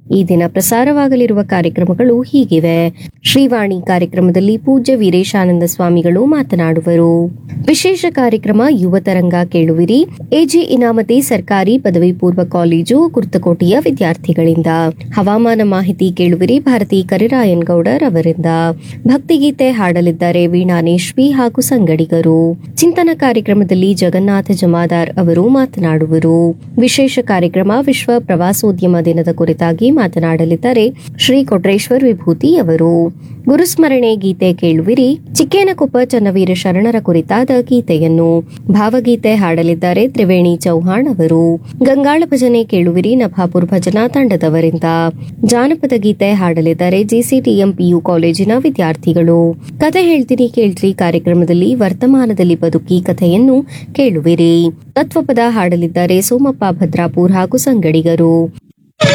ಈ ದಿನ ಪ್ರಸಾರವಾಗಲಿರುವ ಕಾರ್ಯಕ್ರಮಗಳು ಹೀಗಿವೆ ಶ್ರೀವಾಣಿ ಕಾರ್ಯಕ್ರಮದಲ್ಲಿ ಪೂಜ್ಯ ವೀರೇಶಾನಂದ ಸ್ವಾಮಿಗಳು ಮಾತನಾಡುವರು ವಿಶೇಷ ಕಾರ್ಯಕ್ರಮ ಯುವ ತರಂಗ ಕೇಳುವಿರಿ ಎಜೆ ಇನಾಮತಿ ಸರ್ಕಾರಿ ಪದವಿ ಪೂರ್ವ ಕಾಲೇಜು ಕುರ್ತಕೋಟೆಯ ವಿದ್ಯಾರ್ಥಿಗಳಿಂದ ಹವಾಮಾನ ಮಾಹಿತಿ ಕೇಳುವಿರಿ ಭಾರತಿ ಕರಿರಾಯನ್ ಗೌಡರ್ ಅವರಿಂದ ಭಕ್ತಿಗೀತೆ ಹಾಡಲಿದ್ದಾರೆ ವೀಣಾ ನೇಶ್ವಿ ಹಾಗೂ ಸಂಗಡಿಗರು ಚಿಂತನ ಕಾರ್ಯಕ್ರಮದಲ್ಲಿ ಜಗನ್ನಾಥ ಜಮಾದಾರ್ ಅವರು ಮಾತನಾಡುವರು ವಿಶೇಷ ಕಾರ್ಯಕ್ರಮ ವಿಶ್ವ ಪ್ರವಾಸೋದ್ಯಮ ದಿನದ ಕುರಿತಾಗಿ ಮಾತನಾಡಲಿದ್ದಾರೆ ಶ್ರೀ ಕೊಟ್ರೇಶ್ವರ್ ವಿಭೂತಿ ಅವರು ಗುರುಸ್ಮರಣೆ ಗೀತೆ ಕೇಳುವಿರಿ ಚಿಕ್ಕೇನಕೊಪ್ಪ ಚನ್ನವೀರ ಶರಣರ ಕುರಿತಾದ ಗೀತೆಯನ್ನು ಭಾವಗೀತೆ ಹಾಡಲಿದ್ದಾರೆ ತ್ರಿವೇಣಿ ಚೌಹಾಣ್ ಅವರು ಗಂಗಾಳ ಭಜನೆ ಕೇಳುವಿರಿ ನಭಾಪುರ್ ಭಜನಾ ತಂಡದವರಿಂದ ಜಾನಪದ ಗೀತೆ ಹಾಡಲಿದ್ದಾರೆ ಜೆಸಿಟಿಎಂ ಪಿಯು ಕಾಲೇಜಿನ ವಿದ್ಯಾರ್ಥಿಗಳು ಕತೆ ಹೇಳ್ತೀನಿ ಕೇಳ್ರಿ ಕಾರ್ಯಕ್ರಮದಲ್ಲಿ ವರ್ತಮಾನದಲ್ಲಿ ಬದುಕಿ ಕಥೆಯನ್ನು ಕೇಳುವಿರಿ ತತ್ವಪದ ಹಾಡಲಿದ್ದಾರೆ ಸೋಮಪ್ಪ ಭದ್ರಾಪುರ್ ಹಾಗೂ ಸಂಗಡಿಗರು